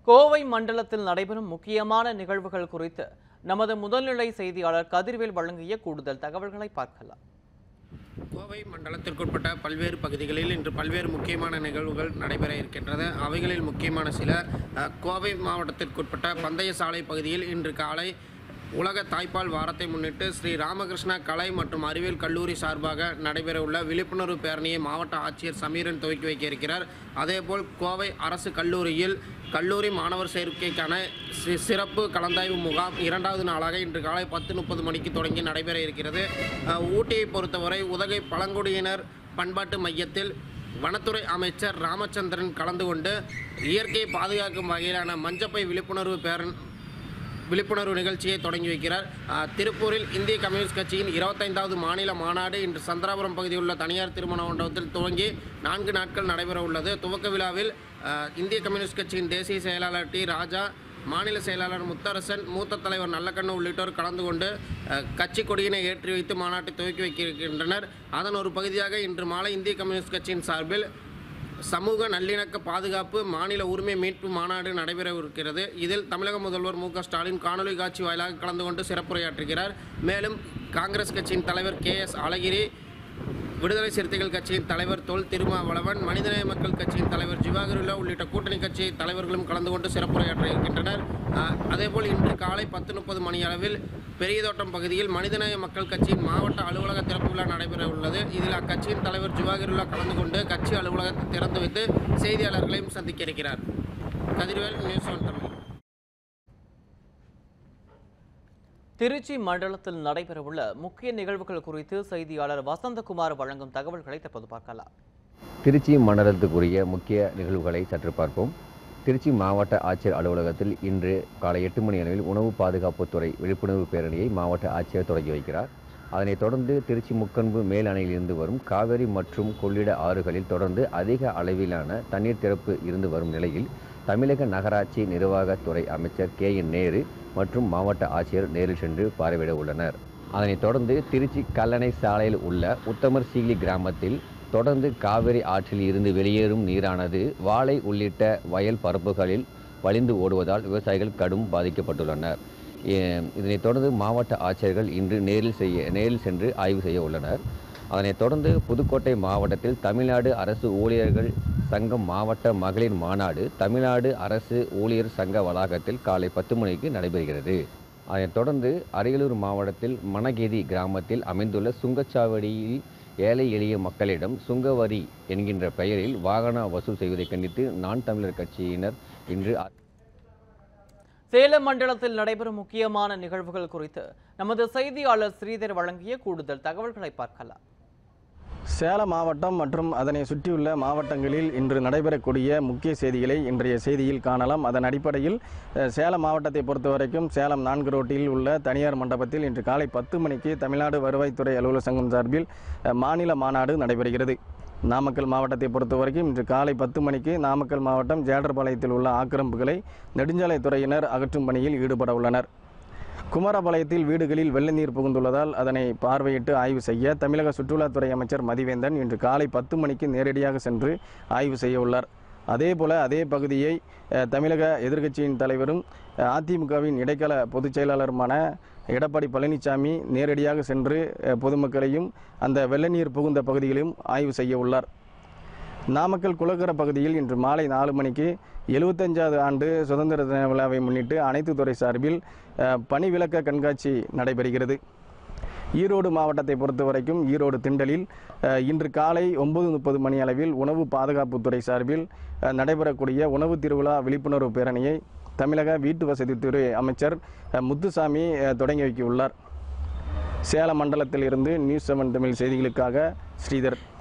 கோவை மண்டலத்தில் நடைபெறும் முக்கியமான நிகழ்வுகள் குறித்து நமது முதல்நிலை செய்தியாளர் கதிர்வேல் வழங்கிய கூடுதல் தகவல்களை பார்க்கலாம் கோவை மண்டலத்திற்குட்பட்ட பல்வேறு பகுதிகளில் இன்று பல்வேறு முக்கியமான நிகழ்வுகள் நடைபெற இருக்கின்றது அவைகளில் முக்கியமான சில அஹ், கோவை மாவட்டத்திற்குட்பட்ட பந்தய சாலை பகுதியில் இன்று காலை உலக தாய்ப்பால் வாரத்தை முன்னிட்டு ஸ்ரீ ராமகிருஷ்ணா கலை மற்றும் அறிவியல் கல்லூரி சார்பாக நடைபெறவுள்ள விழிப்புணர்வு பேரணியை மாவட்ட ஆட்சியர் சமீரன் துவக்கி வைக்க இருக்கிறார் அதேபோல் கோவை அரசு கல்லூரியில் கல்லூரி மாணவர் சேர்க்கைக்கான சி- சிறப்பு கலந்தாய்வு முகாம் இரண்டாவது நாளாக இன்று காலை பத்து முப்பது மணிக்கு தொடங்கி நடைபெற இருக்கிறது அஹ், ஊட்டியை பொறுத்தவரை உதகை பழங்குடியினர் பண்பாட்டு மையத்தில் வனத்துறை அமைச்சர் ராமச்சந்திரன் கலந்து கொண்டு இயற்கையை பாதுகாக்கும் வகையிலான மஞ்சப்பை விழிப்புணர்வு பேரண் விழிப்புணர்வு நிகழ்ச்சியை தொடங்கி வைக்கிறார் அஹ், திருப்பூரில் இந்திய கம்யூனிஸ்ட் கட்சியின் இருபத்தைந்தாவது மாநில மாநாடு இன்று சந்திராபுரம் பகுதியில் உள்ள தனியார் திருமண மண்டபத்தில் துவங்கி நான்கு நாட்கள் நடைபெற உள்ளது துவக்க விழாவில் அஹ், இந்திய கம்யூனிஸ்ட் கட்சியின் தேசிய செயலாளர் டி ராஜா மாநில செயலாளர் முத்தரசன் மூத்த தலைவர் நல்லக்கண்ணு உள்ளிட்டோர் கலந்து கொண்டு அஹ், கட்சி கொடியினை ஏற்றி வைத்து மாநாட்டை துவக்கி வைக்க இருக்கின்றனர் அதன் ஒரு பகுதியாக இன்று மாலை இந்திய கம்யூனிஸ்ட் கட்சியின் சார்பில் சமூக நல்லிணக்க பாதுகாப்பு மாநில உரிமை மீட்பு மாநாடு நடைபெறவிருக்கிறது இதில் தமிழக முதல்வர் மு க ஸ்டாலின் காணொலி காட்சி வாயிலாக கலந்து கொண்டு சிறப்புரையாற்றுகிறார் மேலும் காங்கிரஸ் கட்சியின் தலைவர் கே எஸ் அழகிரி விடுதலை சிறுத்தைகள் கட்சியின் தலைவர் தொல் திருமாவளவன் மனிதநேய மக்கள் கட்சியின் தலைவர் ஜிவாகருல்லா உள்ளிட்ட கூட்டணி கட்சி தலைவர்களும் கலந்து கொண்டு சிறப்புரையாற்ற இருக்கின்றனர் அஹ், அதேபோல் இன்று காலை பத்து முப்பது மணி அளவில் பெரியதோட்டம் பகுதியில் மனிதநேய மக்கள் கட்சியின் மாவட்ட அலுவலக திறப்பு விழா நடைபெற உள்ளது இதில் அக்கட்சியின் தலைவர் ஜிவாகிருல்லா கலந்து கொண்டு கட்சி அலுவலகத்தை திறந்து வைத்து செய்தியாளர்களையும் சந்திக்க இருக்கிறார் கதிர்வேல் நியூஸ் ஒன் தமிழ் திருச்சி மண்டலத்தில் நடைபெறவுள்ள முக்கிய நிகழ்வுகள் குறித்து செய்தியாளர் வசந்தகுமார் வழங்கும் தகவல்களை தற்போது பார்க்கலாம் திருச்சி மண்டலத்துக்குரிய முக்கிய நிகழ்வுகளை சற்று பார்ப்போம் திருச்சி மாவட்ட ஆட்சியர் அலுவலகத்தில் இன்று காலை எட்டு மணி அளவில் உணவு பாதுகாப்புத்துறை விழிப்புணர்வு பேரணியை மாவட்ட ஆட்சியர் தொடங்கி வைக்கிறார் அதனைத் தொடர்ந்து திருச்சி முக்கன்பு மேல் அணையிலிருந்து வரும் காவிரி மற்றும் கொள்ளிட ஆறுகளில் தொடர்ந்து அதிக அளவிலான தண்ணீர் திறப்பு இருந்து வரும் நிலையில் தமிழக நகராட்சி நிர்வாகத்துறை அமைச்சர் கே என் நேரு மற்றும் மாவட்ட ஆட்சியர் நேரில் சென்று பார்வையிட உள்ளனர் அதனைத் தொடர்ந்து திருச்சி கல்லணை சாலையில் உள்ள உத்தமர் சீலி கிராமத்தில் தொடர்ந்து காவிரி ஆற்றில் இருந்து வெளியேறும் நீரானது வாழை உள்ளிட்ட வயல் பரப்புகளில் வழிந்து ஓடுவதால் விவசாயிகள் கடும் பாதிக்கப்பட்டுள்ளனர் ஏ- இதனைத் தொடர்ந்து மாவட்ட ஆட்சியர்கள் இன்று நேரில் செய்ய நேரில் சென்று ஆய்வு செய்ய உள்ளனர் அதனைத் தொடர்ந்து புதுக்கோட்டை மாவட்டத்தில் தமிழ்நாடு அரசு ஊழியர்கள் சங்கம் மாவட்ட மகளிர் மாநாடு தமிழ்நாடு அரசு ஊழியர் சங்க வளாகத்தில் காலை பத்து மணிக்கு நடைபெறுகிறது அதனைத் தொடர்ந்து அரியலூர் மாவட்டத்தில் மணகேதி கிராமத்தில் அமைந்துள்ள சுங்கச்சாவடியில் ஏழை எளிய மக்களிடம் சுங்கவரி என்கின்ற பெயரில் வாகன வசூல் செய்வதை கண்டித்து நான் தமிழர் கட்சியினர் இன்று சேலம் மண்டலத்தில் நடைபெறும் முக்கியமான நிகழ்வுகள் குறித்து நமது செய்தியாளர் ஸ்ரீதர் வழங்கிய கூடுதல் தகவல்களை பார்க்கலாம் சேலம் மாவட்டம் மற்றும் அதனை சுற்றியுள்ள மாவட்டங்களில் இன்று நடைபெறக்கூடிய முக்கிய செய்திகளை இன்றைய செய்தியில் காணலாம் அதன் அடிப்படையில் அஹ், சேலம் மாவட்டத்தை பொறுத்தவரைக்கும் சேலம் நான்கு ரோட்டில் உள்ள தனியார் மண்டபத்தில் இன்று காலை பத்து மணிக்கு தமிழ்நாடு வருவாய்த்துறை அலுவலர் சங்கம் சார்பில் அஹ், மாநில மாநாடு நடைபெறுகிறது நாமக்கல் மாவட்டத்தை பொறுத்தவரைக்கும் இன்று காலை பத்து மணிக்கு நாமக்கல் மாவட்டம் ஜேடர்பாளையத்தில் உள்ள ஆக்கிரமிப்புகளை நெடுஞ்சாலைத்துறையினர் அகற்றும் பணியில் ஈடுபட உள்ளனர் குமாரபாளையத்தில் வீடுகளில் வெள்ள நீர் புகுந்துள்ளதால் அதனை பார்வையிட்டு ஆய்வு செய்ய தமிழக சுற்றுலாத்துறை அமைச்சர் மதிவேந்தன் இன்று காலை பத்து மணிக்கு நேரடியாக சென்று ஆய்வு செய்ய உள்ளார் அதேபோல அதே பகுதியை அஹ், தமிழக எதிர்க்கட்சியின் தலைவரும் அஹ், அதிமுகவின் இடைக்கால பொதுச் செயலாளருமான எடப்பாடி பழனிசாமி நேரடியாக சென்று அஹ், பொதுமக்களையும் அந்த வெள்ள நீர் புகுந்த பகுதிகளையும் ஆய்வு செய்ய உள்ளார் நாமக்கல் குளக்கர பகுதியில் இன்று மாலை நாலு மணிக்கு எழுபத்தஞ்சாவது ஆண்டு சுதந்திர தின விழாவை முன்னிட்டு அனைத்து துறை சார்பில் அஹ், பணி விளக்க கண்காட்சி நடைபெறுகிறது ஈரோடு மாவட்டத்தை பொறுத்தவரைக்கும் ஈரோடு திண்டலில் அஹ், இன்று காலை ஒன்பது முப்பது மணி அளவில் உணவு பாதுகாப்புத்துறை சார்பில் அஹ், நடைபெறக்கூடிய உணவு திருவிழா விழிப்புணர்வு பேரணியை தமிழக வீட்டு வசதித்துறை அமைச்சர் அஹ், முத்துசாமி அஹ், தொடங்கி வைக்க உள்ளார் சேலம் மண்டலத்தில் இருந்து நியூஸ் செவன் தமிழ் செய்திகளுக்காக ஸ்ரீதர்